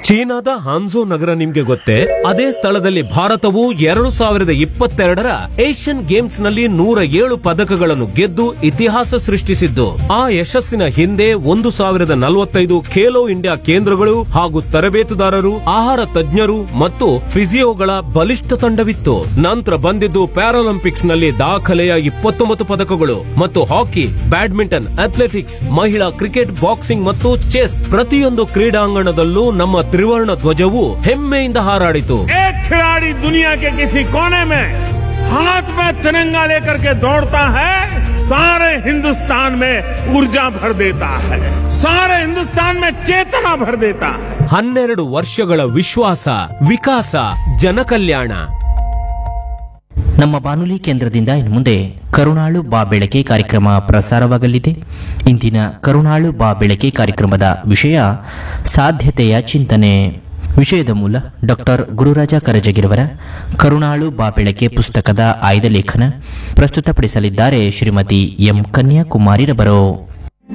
ಚೀನಾದ ಹಾನ್ಸೋ ನಗರ ನಿಮ್ಗೆ ಗೊತ್ತೇ ಅದೇ ಸ್ಥಳದಲ್ಲಿ ಭಾರತವು ಎರಡು ಸಾವಿರದ ಇಪ್ಪತ್ತೆರಡರ ಏಷ್ಯನ್ ಗೇಮ್ಸ್ ನಲ್ಲಿ ನೂರ ಏಳು ಪದಕಗಳನ್ನು ಗೆದ್ದು ಇತಿಹಾಸ ಸೃಷ್ಟಿಸಿದ್ದು ಆ ಯಶಸ್ಸಿನ ಹಿಂದೆ ಒಂದು ಸಾವಿರದ ನಲವತ್ತೈದು ಖೇಲೋ ಇಂಡಿಯಾ ಕೇಂದ್ರಗಳು ಹಾಗೂ ತರಬೇತುದಾರರು ಆಹಾರ ತಜ್ಞರು ಮತ್ತು ಫಿಸಿಯೋಗಳ ಬಲಿಷ್ಠ ತಂಡವಿತ್ತು ನಂತರ ಬಂದಿದ್ದು ಪ್ಯಾರಾಲಿಂಪಿಕ್ಸ್ ನಲ್ಲಿ ದಾಖಲೆಯ ಇಪ್ಪತ್ತೊಂಬತ್ತು ಪದಕಗಳು ಮತ್ತು ಹಾಕಿ ಬ್ಯಾಡ್ಮಿಂಟನ್ ಅಥ್ಲೆಟಿಕ್ಸ್ ಮಹಿಳಾ ಕ್ರಿಕೆಟ್ ಬಾಕ್ಸಿಂಗ್ ಮತ್ತು ಚೆಸ್ ಪ್ರತಿಯೊಂದು ಕ್ರೀಡಾಂಗಣದಲ್ಲೂ ನಮ್ಮ ತ್ರಿವರ್ಣ ಧ್ವಜವು ಹೆಮ್ಮೆಯಿಂದ ಹಾರಾಡಿತು एक खिलाड़ी दुनिया के किसी कोने में हाथ में तिरंगा लेकर के दौड़ता है सारे हिंदुस्तान में ऊर्जा भर देता है सारे हिंदुस्तान में चेतना भर देता है ಹನ್ನೆರಡು ವರ್ಷಗಳ ವಿಶ್ವಾಸ ವಿಕಾಸ ಜನಕಲ್ಯಾಣ ನಮ್ಮ ಬಾನುಲಿ ಕೇಂದ್ರದಿಂದ ಇನ್ನು ಮುಂದೆ ಕರುಣಾಳು ಬಾ ಬೆಳಕೆ ಕಾರ್ಯಕ್ರಮ ಪ್ರಸಾರವಾಗಲಿದೆ ಇಂದಿನ ಕರುಣಾಳು ಬಾ ಬೆಳಕೆ ಕಾರ್ಯಕ್ರಮದ ವಿಷಯ ಸಾಧ್ಯತೆಯ ಚಿಂತನೆ ವಿಷಯದ ಮೂಲ ಡಾಕ್ಟರ್ ಗುರುರಾಜ ಕರಜಗಿರವರ ಕರುಣಾಳು ಬಾ ಬೆಳಕೆ ಪುಸ್ತಕದ ಆಯ್ದ ಲೇಖನ ಪ್ರಸ್ತುತಪಡಿಸಲಿದ್ದಾರೆ ಶ್ರೀಮತಿ ಎಂ ಕನ್ಯಾಕುಮಾರಿರವರು